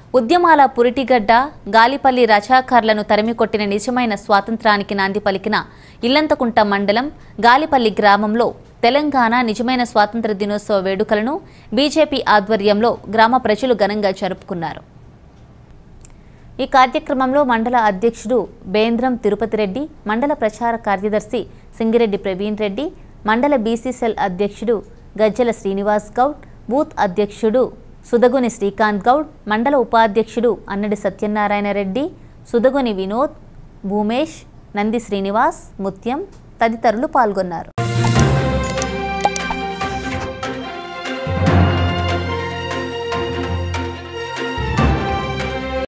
ఉద్యమాల పురిటిగడ్డ గాలిపల్లి రచాకారులను తరిమికొట్టిన నిజమైన స్వాతంత్రానికి నాంది పలికిన ఇల్లంతకుంట మండలం గాలిపల్లి గ్రామంలో తెలంగాణ నిజమైన స్వాతంత్ర దినోత్సవ వేడుకలను బీజేపీ ఆధ్వర్యంలో గ్రామ ప్రజలు ఘనంగా జరుపుకున్నారు ఈ కార్యక్రమంలో మండల అధ్యక్షుడు బేంద్రం తిరుపతి రెడ్డి మండల ప్రచార కార్యదర్శి సింగిరెడ్డి ప్రవీణ్ రెడ్డి మండల బీసీసెల్ అధ్యక్షుడు గజ్జల శ్రీనివాస్ గౌడ్ బూత్ అధ్యక్షుడు సుదగుని శ్రీకాంత్ గౌడ్ మండల ఉపాధ్యక్షుడు అన్నడి సత్యనారాయణ రెడ్డి సుదగుని వినోద్ భూమేష్ నంది శ్రీనివాస్ ముత్యం తదితరులు పాల్గొన్నారు